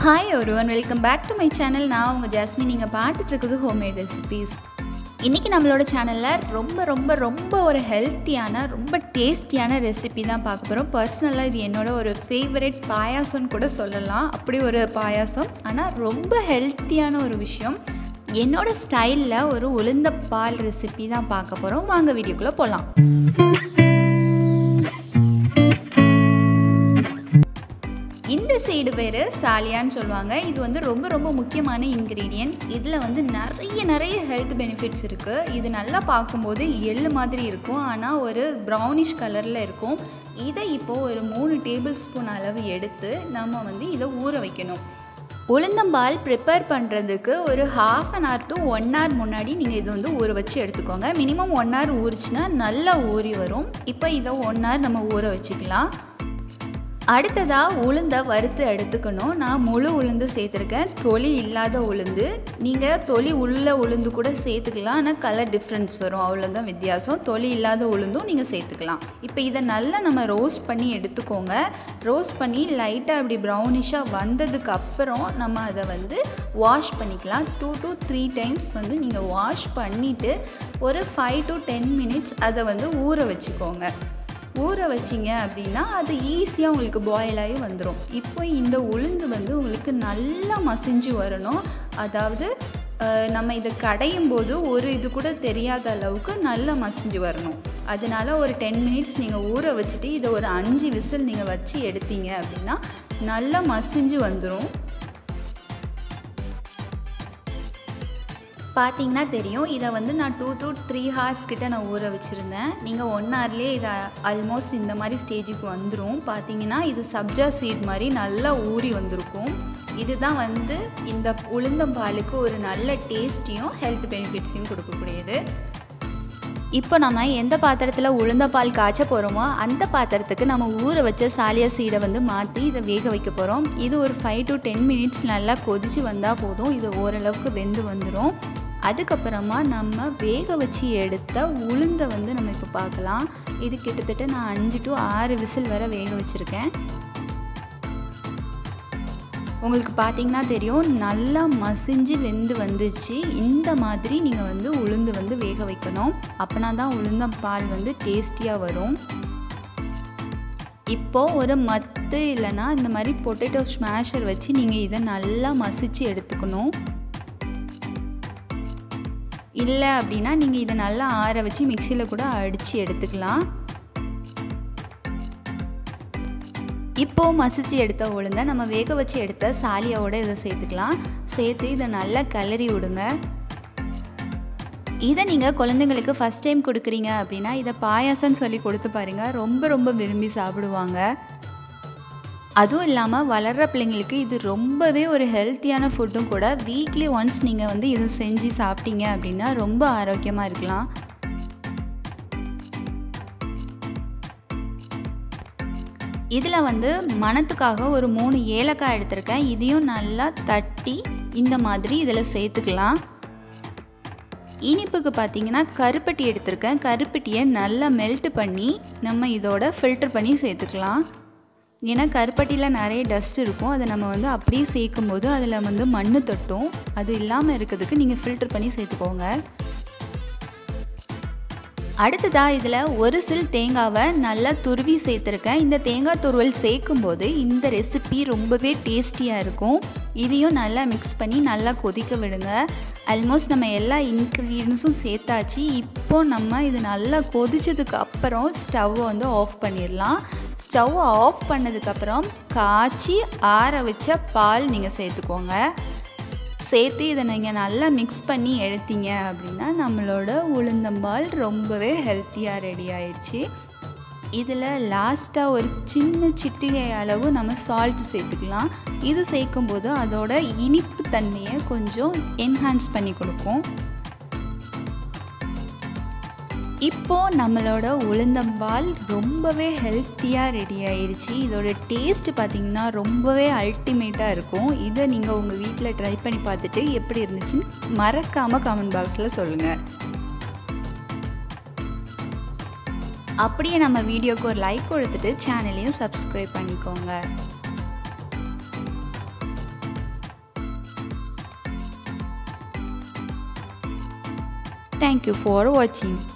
hi ஒருவன் welcome back to my channel நான் உங்கள் ஜாஸ்மின் நீங்கள் பார்த்துட்டு இருக்குது ஹோம்மேட் ரெசிபீஸ் இன்றைக்கி நம்மளோட சேனலில் ரொம்ப ரொம்ப ரொம்ப ஒரு ஹெல்த்தியான ரொம்ப டேஸ்டியான ரெசிபி தான் பார்க்க போகிறோம் பர்சனலாக இது என்னோட ஒரு ஃபேவரட் பாயாசம்னு கூட சொல்லலாம் அப்படி ஒரு பாயாசம் ஆனால் ரொம்ப ஹெல்த்தியான ஒரு விஷயம் என்னோட ஸ்டைலில் ஒரு உளுந்த பால் ரெசிபி தான் பார்க்க போகிறோம் வாங்க வீடியோக்குள்ளே போகலாம் இந்த சைடு பேர் சாலியான்னு சொல்லுவாங்க இது வந்து ரொம்ப ரொம்ப முக்கியமான இன்க்ரீடியன்ட் இதில் வந்து நிறைய நிறைய ஹெல்த் பெனிஃபிட்ஸ் இருக்குது இது நல்லா பார்க்கும்போது எள்ளு மாதிரி இருக்கும் ஆனால் ஒரு ப்ரௌனிஷ் கலரில் இருக்கும் இதை இப்போது ஒரு மூணு டேபிள் ஸ்பூன் அளவு எடுத்து நம்ம வந்து இதை ஊற வைக்கணும் உளுந்தம்பால் ப்ரிப்பேர் பண்ணுறதுக்கு ஒரு half an hour to one hour முன்னாடி நீங்கள் இது வந்து ஊற வச்சு எடுத்துக்கோங்க மினிமம் ஒன் ஹவர் ஊறிச்சுன்னா நல்லா ஊறி வரும் இப்போ இதை ஒன் ஹவர் நம்ம ஊற வச்சுக்கலாம் அடுத்ததாக உளுந்தை வறுத்து எடுத்துக்கணும் நான் முழு உளுந்து சேர்த்துருக்கேன் தொலி இல்லாத உளுந்து நீங்கள் தொலி உள்ள உளுந்து கூட சேர்த்துக்கலாம் ஆனால் கலர் டிஃப்ரென்ஸ் வரும் அவ்வளோதான் வித்தியாசம் தொலி இல்லாத உளுந்தும் நீங்கள் சேர்த்துக்கலாம் இப்போ இதை நல்லா நம்ம ரோஸ்ட் பண்ணி எடுத்துக்கோங்க ரோஸ்ட் பண்ணி லைட்டாக அப்படி ப்ரௌனிஷாக வந்ததுக்கு அப்புறம் நம்ம அதை வந்து வாஷ் பண்ணிக்கலாம் டூ டு த்ரீ டைம்ஸ் வந்து நீங்கள் வாஷ் பண்ணிவிட்டு ஒரு ஃபைவ் டு டென் மினிட்ஸ் அதை வந்து ஊற வச்சுக்கோங்க ஊற வச்சிங்க அப்படின்னா அது ஈஸியாக உங்களுக்கு பாயில் ஆகி வந்துடும் இப்போ இந்த உளுந்து வந்து உங்களுக்கு நல்லா மசிஞ்சு வரணும் அதாவது நம்ம இதை கடையும் போது ஒரு இது கூட தெரியாத அளவுக்கு நல்லா மசிஞ்சு வரணும் அதனால ஒரு டென் மினிட்ஸ் நீங்கள் ஊற வச்சுட்டு இதை ஒரு அஞ்சு விசில் நீங்கள் வச்சு எடுத்தீங்க அப்படின்னா நல்லா மசிஞ்சு வந்துடும் பார்த்தீங்கன்னா தெரியும் இதை வந்து நான் டூ டூ த்ரீ ஹார்ஸ் கிட்ட நான் ஊற வச்சுருந்தேன் நீங்கள் ஒன் ஹவர்லேயே இதை ஆல்மோஸ்ட் இந்த மாதிரி ஸ்டேஜுக்கு வந்துடும் பார்த்தீங்கன்னா இது சப்ஜா சீட் மாதிரி நல்லா ஊறி வந்திருக்கும் இதுதான் வந்து இந்த உளுந்தம்பாலுக்கு ஒரு நல்ல டேஸ்ட்டையும் ஹெல்த் பெனிஃபிட்ஸையும் கொடுக்கக்கூடியது இப்போ நம்ம எந்த பாத்திரத்தில் உளுந்த பால் காய்ச்ச போகிறோமோ அந்த பாத்திரத்துக்கு நம்ம ஊற வச்ச சாலியா சீடை வந்து மாற்றி இதை வேக வைக்க போகிறோம் இது ஒரு ஃபைவ் டு டென் மினிட்ஸ் நல்லா கொதித்து வந்தால் போதும் இது ஓரளவுக்கு வெந்து வந்துடும் அதுக்கப்புறமா நம்ம வேக வச்சு எடுத்த உளுந்தை வந்து நம்ம இப்போ பார்க்கலாம் இது கிட்டத்தட்ட நான் அஞ்சு டு ஆறு விசில் வரை வேக வச்சுருக்கேன் உங்களுக்கு பார்த்தீங்கன்னா தெரியும் நல்லா மசிஞ்சு வெந்து வந்துச்சு இந்த மாதிரி நீங்கள் வந்து உளுந்து வந்து வேக வைக்கணும் அப்போனா தான் உளுந்த பால் வந்து டேஸ்டியாக வரும் இப்போது ஒரு மத்து இல்லைன்னா இந்த மாதிரி பொட்டேட்டோ ஸ்மாஷர் வச்சு நீங்கள் இதை நல்லா மசிச்சு எடுத்துக்கணும் இல்லை அப்படின்னா நீங்கள் இதை நல்லா ஆற வச்சு மிக்சியில் கூட அடித்து எடுத்துக்கலாம் இப்போது மசிச்சு எடுத்த உளுந்த நம்ம வேக வச்சு எடுத்த சாலியாவோட இதை சேர்த்துக்கலாம் சேர்த்து இதை நல்லா கிளறி விடுங்க இதை நீங்கள் குழந்தைங்களுக்கு ஃபஸ்ட் டைம் கொடுக்குறீங்க அப்படின்னா இதை பாயாசம்னு சொல்லி கொடுத்து பாருங்கள் ரொம்ப ரொம்ப விரும்பி சாப்பிடுவாங்க அதுவும் இல்லாமல் வளர்கிற பிள்ளைங்களுக்கு இது ரொம்பவே ஒரு ஹெல்த்தியான ஃபுட்டும் கூட வீக்லி ஒன்ஸ் நீங்கள் வந்து இது செஞ்சு சாப்பிட்டீங்க அப்படின்னா ரொம்ப ஆரோக்கியமாக இருக்கலாம் இதில் வந்து மணத்துக்காக ஒரு மூணு ஏலக்காய் எடுத்திருக்கேன் இதையும் நல்லா தட்டி இந்த மாதிரி இதில் சேர்த்துக்கலாம் இனிப்புக்கு பார்த்தீங்கன்னா கருப்பட்டி எடுத்திருக்கேன் கருப்பட்டியை நல்லா மெல்ட் பண்ணி நம்ம இதோட ஃபில்டர் பண்ணி சேர்த்துக்கலாம் ஏன்னா கருப்பட்டியில் நிறைய டஸ்ட் இருக்கும் அதை நம்ம வந்து அப்படியே சேர்க்கும் போது அதில் வந்து மண் தொட்டும் அது இல்லாமல் இருக்கிறதுக்கு நீங்கள் ஃபில்டர் பண்ணி சேர்த்துக்கோங்க அடுத்ததாக இதில் ஒரு சில் தேங்காவை நல்லா துருவி சேர்த்துருக்கேன் இந்த தேங்காய் துருவல் சேர்க்கும்போது இந்த ரெசிபி ரொம்பவே டேஸ்டியாக இருக்கும் இதையும் நல்லா மிக்ஸ் பண்ணி நல்லா கொதிக்க விடுங்க ஆல்மோஸ்ட் நம்ம எல்லா இன்க்ரீடியன்ஸும் சேர்த்தாச்சு இப்போ நம்ம இது நல்லா கொதிச்சதுக்கு அப்புறம் ஸ்டவ்வை வந்து ஆஃப் பண்ணிடலாம் ஸ்டவ் ஆஃப் பண்ணதுக்கப்புறம் காய்ச்சி ஆற வச்ச பால் நீங்கள் சேர்த்துக்கோங்க சேர்த்து இதை நீங்கள் நல்லா மிக்ஸ் பண்ணி எடுத்தீங்க அப்படின்னா நம்மளோட உளுந்தம்பால் ரொம்பவே ஹெல்த்தியாக ரெடி ஆயிடுச்சு இதில் லாஸ்ட்டாக ஒரு சின்ன சிட்டிகை அளவு நம்ம சால்ட் சேர்த்துக்கலாம் இது சேர்க்கும்போது அதோட இனிப்பு தன்மையை கொஞ்சம் என்ஹான்ஸ் பண்ணி கொடுக்கும் இப்போது நம்மளோட உளுந்தம்பால் ரொம்பவே ஹெல்த்தியாக ரெடி ஆயிடுச்சு இதோட டேஸ்ட் பார்த்திங்கன்னா ரொம்பவே அல்டிமேட்டாக இருக்கும் இதை நீங்கள் உங்கள் வீட்டில் ட்ரை பண்ணி பார்த்துட்டு எப்படி இருந்துச்சுன்னு மறக்காமல் கமெண்ட் பாக்ஸில் சொல்லுங்கள் அப்படியே நம்ம வீடியோக்கு ஒரு லைக் கொடுத்துட்டு சேனலையும் சப்ஸ்கிரைப் பண்ணிக்கோங்க தேங்க்யூ ஃபார் வாட்சிங்